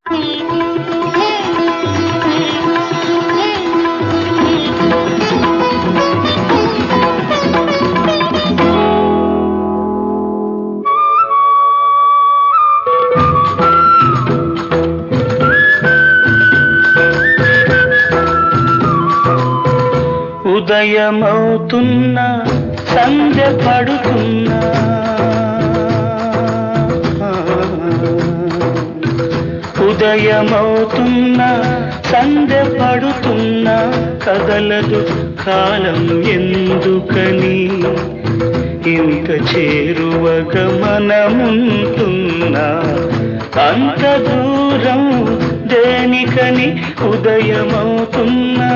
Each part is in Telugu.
ఉదయమవుతున్నా సంధ్య పడుతున్నా ఉదయమవుతున్నా సంధ్య పడుతున్నా కదలదు కాలం ఎందుకని ఇంత చేరువగ మనముంటున్నా అంత దూరం దేనికని ఉదయమవుతున్నా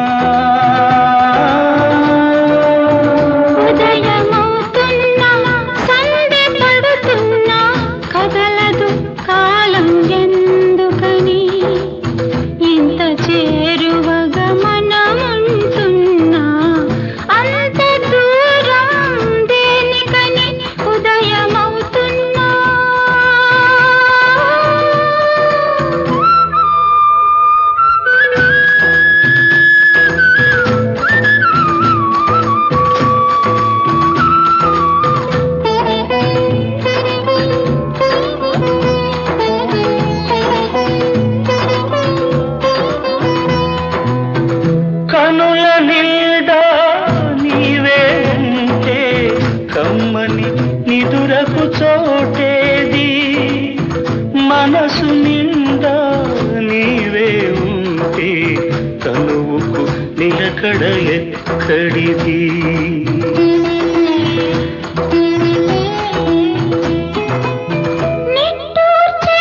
ఉదయమవుతున్నా సంధ్య పడుతున్నా కదలదు కాలం ఎందుకని ఇంత చేరువగా మనముంటున్నా అంత దూరం దేనికని ఉదయమవుతున్నా కనుల నిండా నీవే ఉంటే కమ్మని నిదురకు చోటేది మనసు నిండా నీవే ఉంటే తనువుకు నిలకడ ఎక్కడిది నిట్టూర్చే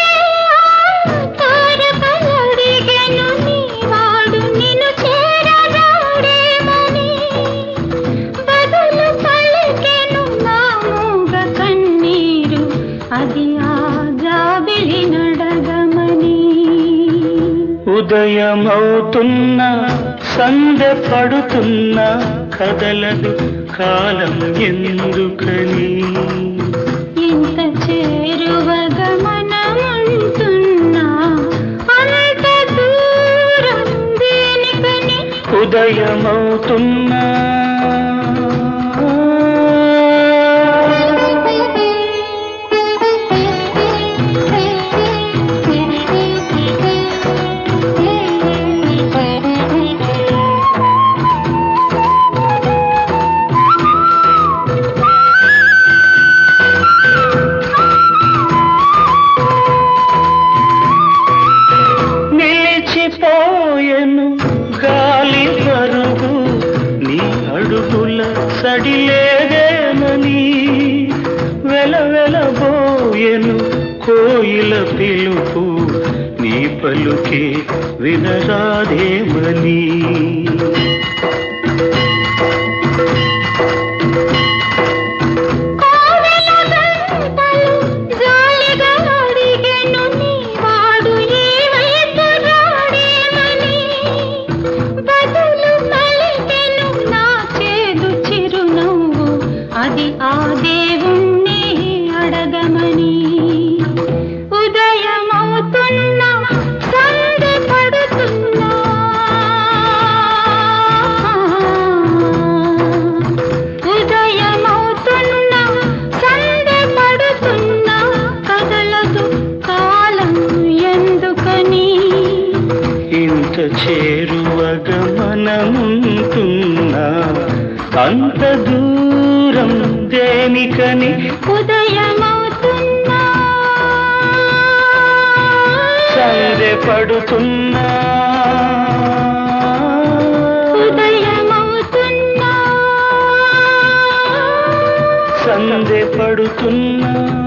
తారకలడిగెను నీవాడు నిన్ను చేరరాడేమని బదులు పలికెను నా మూగ కన్నీరు అది ఆ జాబిలి నడగమని ఉదయమవుతున్నా సంధ్య పడుతున్నా కదలదు కాలం ఎందుకని ఇంత చేరువగా మనముంటున్నా అంత దూరం దేనికని ఉదయమవుతున్నా నిలిచిపోయెను గాలి పరుగు నీ అడుగుల సడిలేదేనని వెలవెలబోయెను కోయిల పిలుపు నీ పలుకే వినరాదేమని కోవెల గంటలు జాలిగా అడిగెను నీవాడు ఈ వైపు రాడేమని బదులు పలికెను నా చేదు చిరునవ్వు అది ఆ దేవుణ్ణి అడగమని ఉదయమవుతున్నా సంధ్య పడుతున్నా ఉదయమవుతున్నా సంధ్య పడుతున్నా కదలదు కాలం ఎందుకని ఇంత చేరువగ మనముంటున్నా అంత దూరం దేనికని ఉదయమవుతున్నా సందె పడుతున్నా ఉదయమవుతున్నా సందె పడుతున్నా